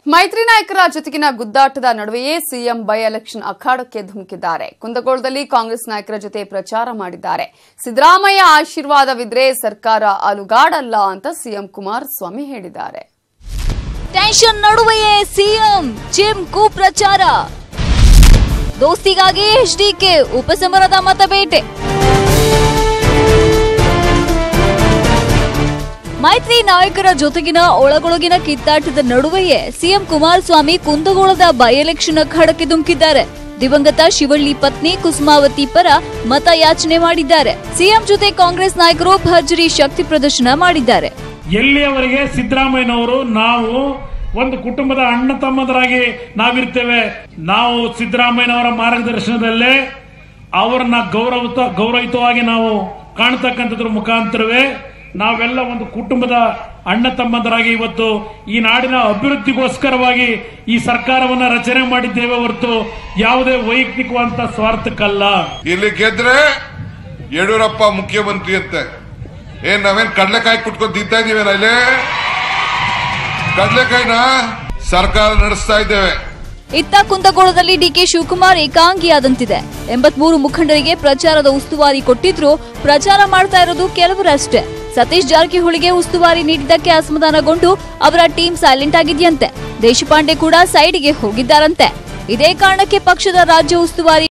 ಮೈತ್ರಿ ನಾಯಕರ ಜೊತೆಗಿನ ಗುದ್ದಾಟದ ನಡುವೆಯೇ ಸಿಎಂ ಬೈ ಎಲೆಕ್ಷನ್ ಅಖಾಡಕ್ಕೆ ಧುಮುಕಿದ್ದಾರೆ ಕುಂದಗೋಳದಲ್ಲಿ ಕಾಂಗ್ರೆಸ್ ನಾಯಕರ ಜೊತೆ ಪ್ರಚಾರ ಮಾಡಿದ್ದಾರೆ ಸಿದ್ದರಾಮಯ್ಯ ಆಶೀರ್ವಾದವಿದ್ರೆ ಸರ್ಕಾರ ಅಲುಗಾಡಲ್ಲ ಅಂತ ಸಿಎಂ ಕುಮಾರಸ್ವಾಮಿ ಹೇಳಿದ್ದಾರೆ ಟೆನ್ಷನ್ ನಡುವೆಯೇ ಸಿಎಂ ಚಿಮ್ಕು ಪ್ರಚಾರ ದೋಸ್ತಿಗಾಗಿ ಎಚ್ಡಿಕೆ ಉಪಸಮರದ ಮತಬೇಟೆ ಮೈತ್ರಿ ನಾಯಕರ ಜೊತೆಗಿನ ಒಳಗೊಳಗಿನ ಕಿತ್ತಾಟದ ನಡುವೆಯೇ ಸಿಎಂ ಕುಮಾರಸ್ವಾಮಿ ಕುಂದಗೋಳದ ಬೈ ಎಲೆಕ್ಷನ್ ಅಖಾಡಕ್ಕೆ ಧುಮುಕಿದ್ದಾರೆ ದಿವಂಗತ ಶಿವಳ್ಳಿ ಪತ್ನಿ ಕುಸುಮಾವತಿ ಪರ ಮತ ಯಾಚನೆ ಮಾಡಿದ್ದಾರೆ ಸಿಎಂ ಜೊತೆ ಕಾಂಗ್ರೆಸ್ ನಾಯಕರು ಭರ್ಜರಿ ಶಕ್ತಿ ಪ್ರದರ್ಶನ ಮಾಡಿದ್ದಾರೆ ಎಲ್ಲಿಯವರೆಗೆ ಸಿದ್ದರಾಮಯ್ಯನವರು ನಾವು ಒಂದು ಕುಟುಂಬದ ಅಣ್ಣ ತಮ್ಮದರಾಗಿ ನಾವಿರ್ತೇವೆ ನಾವು ಸಿದ್ದರಾಮಯ್ಯನವರ ಮಾರ್ಗದರ್ಶನದಲ್ಲೇ ಅವರನ್ನ ಗೌರವ ಗೌರವಿತವಾಗಿ ನಾವು ಕಾಣ್ತಕ್ಕಂಥದ್ರ ಮುಖಾಂತರವೇ ನಾವೆಲ್ಲ ಒಂದು ಕುಟುಂಬದ ಅಣ್ಣ ತಮ್ಮದರಾಗಿ ಇವತ್ತು ಈ ನಾಡಿನ ಅಭಿವೃದ್ಧಿಗೋಸ್ಕರವಾಗಿ ಈ ಸರ್ಕಾರವನ್ನ ರಚನೆ ಮಾಡಿದ್ದೇವೆ ಹೊರತು ಯಾವುದೇ ವೈಯಕ್ತಿಕವಂತ ಸ್ವಾರ್ಥಕ್ಕಲ್ಲ ಇಲ್ಲಿ ಗೆದ್ರೆ ಯಡಿಯೂರಪ್ಪ ಮುಖ್ಯಮಂತ್ರಿ ಅಂತೆ ಏನ್ ನಾವೇನ್ ಕಡ್ಲೆಕಾಯಿ ಕುಟ್ಕೊಂಡು ತಿಂತಾ ಇದೀವೇನ ಇಲ್ಲಿ ಕಡ್ಲೆಕಾಯಿನ ಸರ್ಕಾರ ನಡೆಸ್ತಾ ಇದ್ದೇವೆ ಇತ್ತ ಕುಂದಗೋಳದಲ್ಲಿ ಡಿಕೆ ಶಿವಕುಮಾರ್ ಏಕಾಂಗಿಯಾದಂತಿದೆ ಎಂಬತ್ಮೂರು ಮುಖಂಡರಿಗೆ ಪ್ರಚಾರದ ಉಸ್ತುವಾರಿ ಕೊಟ್ಟಿದ್ರು ಪ್ರಚಾರ ಮಾಡ್ತಾ ಇರೋದು ಕೆಲವರಷ್ಟೇ ಸತೀಶ್ ಜಾರಕಿಹೊಳಿಗೆ ಉಸ್ತುವಾರಿ ನೀಡಿದ್ದಕ್ಕೆ ಅಸಮಾಧಾನಗೊಂಡು ಅವರ ಟೀಮ್ ಸೈಲೆಂಟ್ ಆಗಿದೆಯಂತೆ ದೇಶಪಾಂಡೆ ಕೂಡ ಸೈಡ್ಗೆ ಹೋಗಿದ್ದಾರಂತೆ ಇದೇ ಕಾರಣಕ್ಕೆ ಪಕ್ಷದ ರಾಜ್ಯ ಉಸ್ತುವಾರಿ